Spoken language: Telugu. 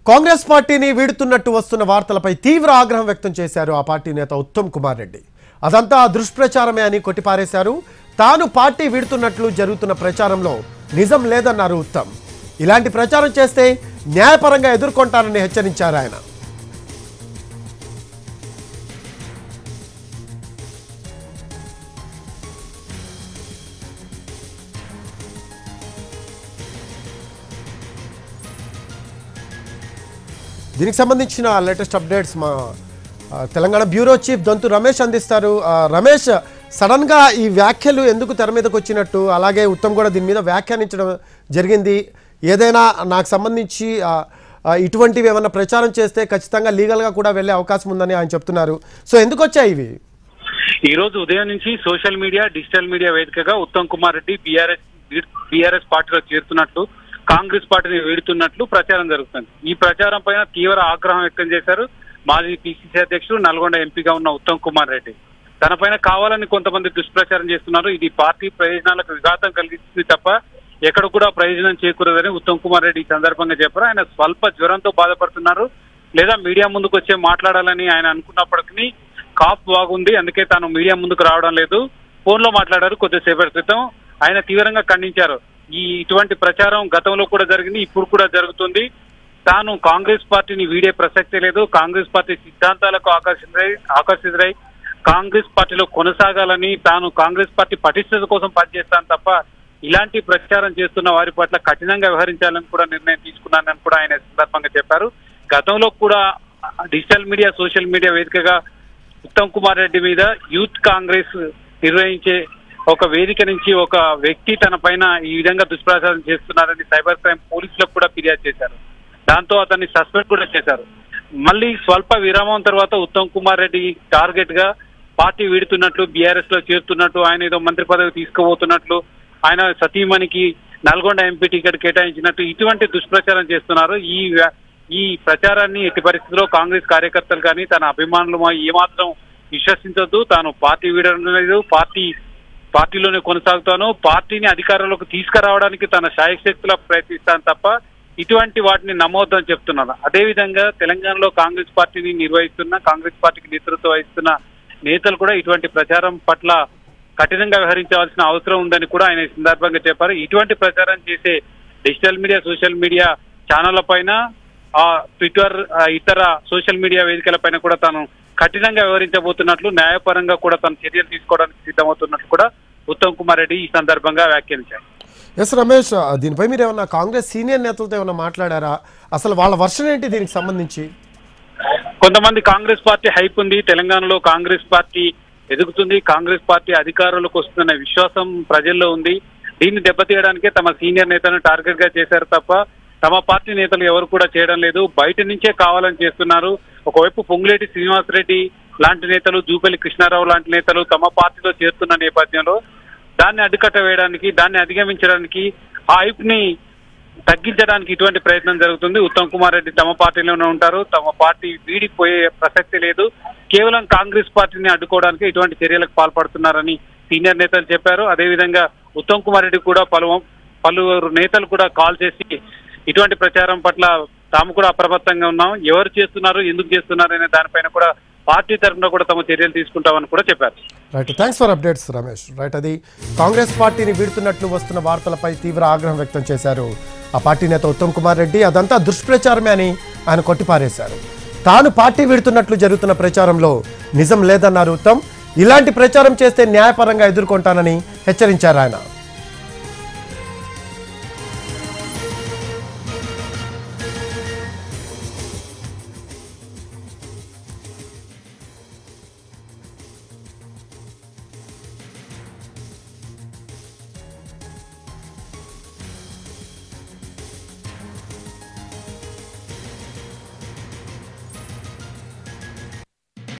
కాంగ్రెస్ పార్టీని వీడుతున్నట్టు వస్తున్న వార్తలపై తీవ్ర ఆగ్రహం వ్యక్తం చేశారు ఆ పార్టీ నేత ఉత్తమ్ కుమార్ రెడ్డి అదంతా దుష్ప్రచారమే అని కొట్టిపారేశారు తాను పార్టీ వీడుతున్నట్లు జరుగుతున్న ప్రచారంలో నిజం లేదన్నారు ఉత్తమ్ ఇలాంటి ప్రచారం చేస్తే న్యాయపరంగా ఎదుర్కొంటానని హెచ్చరించారు ఆయన దీనికి సంబంధించిన లేటెస్ట్ అప్డేట్స్ మా ఆ, తెలంగాణ బ్యూరో చీఫ్ దొంతు రమేష్ అందిస్తారు ఆ, రమేష్ సడన్ గా ఈ వ్యాఖ్యలు ఎందుకు తెర మీదకి వచ్చినట్టు అలాగే ఉత్తమ్ కూడా దీని మీద వ్యాఖ్యానించడం జరిగింది ఏదైనా నాకు సంబంధించి ఆ, ఆ, ఇటువంటివి ఏమైనా ప్రచారం చేస్తే ఖచ్చితంగా లీగల్గా కూడా వెళ్ళే అవకాశం ఉందని ఆయన చెప్తున్నారు సో ఎందుకు వచ్చాయి ఇవి ఈ రోజు ఉదయం నుంచి సోషల్ మీడియా డిజిటల్ మీడియా వేదికగా ఉత్తమ్ కుమార్ రెడ్డి బీఆర్ఎస్ బీఆర్ఎస్ పార్టీలో చేరుతున్నట్లు కాంగ్రెస్ పార్టీని వీడుతున్నట్లు ప్రచారం జరుగుతుంది ఈ ప్రచారం పైన తీవ్ర ఆగ్రహం వ్యక్తం చేశారు మాజీ పిసిసి అధ్యక్షుడు నల్గొండ ఎంపీగా ఉన్న ఉత్తమ్ కుమార్ రెడ్డి తనపైన కావాలని కొంతమంది దుష్ప్రచారం చేస్తున్నారు ఇది పార్టీ ప్రయోజనాలకు విఘాతం కలిగిస్తుంది తప్ప ఎక్కడ కూడా ప్రయోజనం చేకూరదని ఉత్తమ్ కుమార్ రెడ్డి ఈ సందర్భంగా చెప్పారు ఆయన స్వల్ప జ్వరంతో బాధపడుతున్నారు లేదా మీడియా ముందుకు వచ్చే మాట్లాడాలని ఆయన అనుకున్నప్పటికీ కాప్ బాగుంది అందుకే తాను మీడియా ముందుకు రావడం లేదు ఫోన్ లో మాట్లాడారు కొద్దిసేపటి క్రితం ఆయన తీవ్రంగా ఖండించారు ఈ ఇటువంటి ప్రచారం గతంలో కూడా జరిగింది ఇప్పుడు కూడా జరుగుతుంది తాను కాంగ్రెస్ పార్టీని వీడే ప్రసక్తే లేదు కాంగ్రెస్ పార్టీ సిద్ధాంతాలకు ఆకర్షితులై ఆకర్షితులై కాంగ్రెస్ పార్టీలో కొనసాగాలని తాను కాంగ్రెస్ పార్టీ పటిష్టత కోసం పనిచేస్తాను తప్ప ఇలాంటి ప్రచారం చేస్తున్న వారి పట్ల కఠినంగా వ్యవహరించాలని కూడా నిర్ణయం తీసుకున్నానని కూడా ఆయన ఈ సందర్భంగా చెప్పారు గతంలో కూడా డిజిటల్ మీడియా సోషల్ మీడియా వేదికగా ఉత్తమ్ కుమార్ రెడ్డి మీద యూత్ కాంగ్రెస్ నిర్వహించే ఒక వేదిక నుంచి ఒక వ్యక్తి తన పైన ఈ విధంగా దుష్ప్రచారం చేస్తున్నారని సైబర్ క్రైమ్ పోలీసులకు కూడా ఫిర్యాదు చేశారు దాంతో అతన్ని సస్పెండ్ కూడా చేశారు మళ్ళీ స్వల్ప విరామం తర్వాత ఉత్తమ్ కుమార్ రెడ్డి టార్గెట్ గా పార్టీ వీడుతున్నట్లు బీఆర్ఎస్ లో చేరుతున్నట్టు ఆయన ఏదో మంత్రి పదవి తీసుకుపోతున్నట్లు ఆయన సతీమణికి నల్గొండ ఎంపీ టికెట్ కేటాయించినట్టు ఇటువంటి దుష్ప్రచారం చేస్తున్నారు ఈ వ్య- ఈ ప్రచారాన్ని ఎట్టి పరిస్థితుల్లో కాంగ్రెస్ కార్యకర్తలు కానీ తన అభిమానులు మా- ఏమాత్రం విశ్వసించొద్దు తాను పార్టీ వీడడం లేదు పార్టీ పార్టీలోనే కొనసాగుతాను పార్టీని అధికారంలోకి తీసుకురావడానికి తన శాయశక్తుల ప్రయత్నిస్తాను తప్ప ఇటువంటి వాటిని నమ్మవద్దని చెప్తున్నాను అదేవిధంగా తెలంగాణలో కాంగ్రెస్ పార్టీని నిర్వహిస్తున్న కాంగ్రెస్ పార్టీకి నేతృత్వం వహిస్తున్న నేతలు కూడా ఇటువంటి ప్రచారం పట్ల కఠినంగా వ్యవహరించవలసిన అవసరం ఉందని కూడా ఆయన ఈ సందర్భంగా చెప్పారు ఇటువంటి ప్రచారం చేసే డిజిటల్ మీడియా సోషల్ మీడియా ఛానళ్ల పైన ఆ ట్విట్టర్ ఆ ఇతర సోషల్ మీడియా వేదికల పైన కూడా తాను కఠినంగా వ్యవహరించబోతున్నట్లు న్యాయపరంగా కూడా తను చర్యలు తీసుకోవడానికి సిద్ధమవుతున్నట్లు కూడా ఉత్తమ్ కుమార్ రెడ్డి ఈ సందర్భంగా వ్యాఖ్యానించారు ఎస్ రమేష్ ఆ, దీనిపై మీరు ఏమన్నా కాంగ్రెస్ సీనియర్ నేతలతో ఏమన్నా మాట్లాడారా అసలు వాళ్ళ వర్షన్ ఏంటి దీనికి సంబంధించి కొంతమంది కాంగ్రెస్ పార్టీ హైప్ ఉంది తెలంగాణలో కాంగ్రెస్ పార్టీ ఎదుగుతుంది కాంగ్రెస్ పార్టీ అధికారంలోకి వస్తుందన్న విశ్వాసం ప్రజల్లో ఉంది దీన్ని దెబ్బతీయడానికే తమ సీనియర్ నేతలను టార్గెట్ గా చేశారు తప్ప తమ పార్టీ నేతలు ఎవరు కూడా చేయడం లేదు బయట నుంచే కావాలని చేస్తున్నారు ఒకవైపు పొంగులేటి శ్రీనివాసరెడ్డి లాంటి నేతలు జూపల్లి కృష్ణారావు లాంటి నేతలు తమ పార్టీలో చేరుతున్న నేపథ్యంలో దాన్ని అడ్డుకట్ట వేయడానికి దాన్ని అధిగమించడానికి ఆ హైప్ ని తగ్గించడానికి ఇటువంటి ప్రయత్నం జరుగుతుంది ఉత్తమ్ కుమార్ రెడ్డి తమ పార్టీలోనే ఉంటారు తమ పార్టీ వీడిపోయే ప్రసక్తి లేదు కేవలం కాంగ్రెస్ పార్టీని అడ్డుకోవడానికి ఇటువంటి చర్యలకు పాల్పడుతున్నారని సీనియర్ నేతలు చెప్పారు అదేవిధంగా ఉత్తమ్ కుమార్ రెడ్డి కూడా పలు పలువురు నేతలు కూడా కాల్ చేసి ఇటువంటి ప్రచారం పట్ల తాము కూడా అప్రమత్తంగా ఉన్నాం ఎవరు చేస్తున్నారు ఎందుకు చేస్తున్నారు అనే దానిపైన కూడా పార్టీ తరఫున కూడా తమ చర్యలు తీసుకుంటామని కూడా చెప్పారు right thanks for updates Ramesh right అది కాంగ్రెస్ పార్టీని వీడుతున్నట్లు వస్తున్న వార్తలపై తీవ్ర ఆగ్రహం వ్యక్తం చేశారు ఆ పార్టీ నేత ఉత్తమ్ కుమార్ రెడ్డి అదంతా దుష్ప్రచారమే అని ఆయన కొట్టిపారేశారు తాను పార్టీ వీడుతున్నట్లు జరుగుతున్న ప్రచారంలో నిజం లేదన్నారు ఉత్తమ్ ఇలాంటి ప్రచారం చేస్తే న్యాయపరంగా ఎదుర్కొంటానని హెచ్చరించారు ఆయన